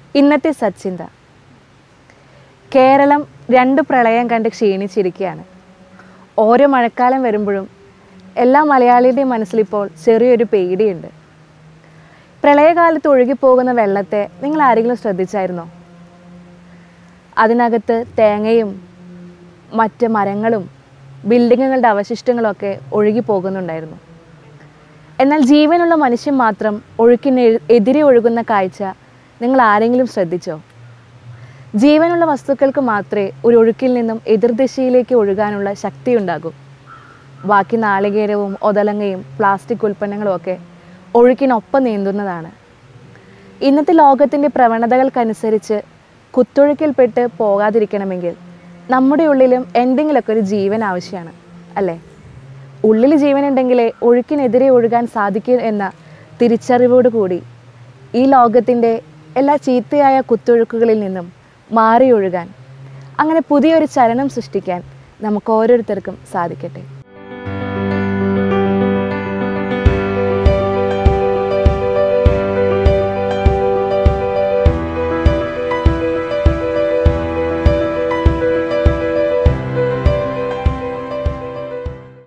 ഇന്നത്തെ സച്ചിന്ത കേരളം രണ്ട് പ്രളയം കണ്ട് ക്ഷീണിച്ചിരിക്കുകയാണ് ഓരോ മഴക്കാലം വരുമ്പോഴും എല്ലാ മലയാളിയുടെയും മനസ്സിലിപ്പോൾ ചെറിയൊരു പേടിയുണ്ട് പ്രളയകാലത്ത് ഒഴുകിപ്പോകുന്ന വെള്ളത്തെ നിങ്ങൾ ആരെങ്കിലും ശ്രദ്ധിച്ചായിരുന്നോ അതിനകത്ത് തേങ്ങയും മറ്റ് മരങ്ങളും ബിൽഡിങ്ങുകളുടെ അവശിഷ്ടങ്ങളൊക്കെ ഒഴുകി പോകുന്നുണ്ടായിരുന്നു എന്നാൽ ജീവനുള്ള മനുഷ്യൻ മാത്രം ഒഴുക്കിന് എ- എതിരെ ഒഴുകുന്ന കാഴ്ച നിങ്ങൾ ആരെങ്കിലും ശ്രദ്ധിച്ചോ ജീവനുള്ള വസ്തുക്കൾക്ക് മാത്രമേ ഒരു ഒഴുക്കിൽ നിന്നും എതിർദിശയിലേക്ക് ഒഴുകാനുള്ള ശക്തിയുണ്ടാകൂ ബാക്കി നാളികേരവും ഒതലങ്ങയും പ്ലാസ്റ്റിക് ഉൽപ്പന്നങ്ങളും ഒക്കെ ഒഴുക്കിനൊപ്പം നീന്തുന്നതാണ് ഇന്നത്തെ ലോകത്തിൻ്റെ പ്രവണതകൾക്കനുസരിച്ച് കുത്തൊഴുക്കിൽപ്പെട്ട് പോകാതിരിക്കണമെങ്കിൽ നമ്മുടെ ഉള്ളിലും എന്തെങ്കിലുമൊക്കെ ഒരു ജീവൻ ആവശ്യമാണ് അല്ലേ ഉള്ളിൽ ജീവനുണ്ടെങ്കിലേ ഒഴുക്കിനെതിരെ ഒഴുകാൻ സാധിക്കൂ എന്ന തിരിച്ചറിവോട് കൂടി ഈ ലോകത്തിൻ്റെ എല്ലാ ചീത്തയായ കുത്തൊഴുക്കുകളിൽ നിന്നും മാറി ഒഴുകാൻ അങ്ങനെ പുതിയൊരു ചലനം സൃഷ്ടിക്കാൻ നമുക്ക് ഓരോരുത്തർക്കും സാധിക്കട്ടെ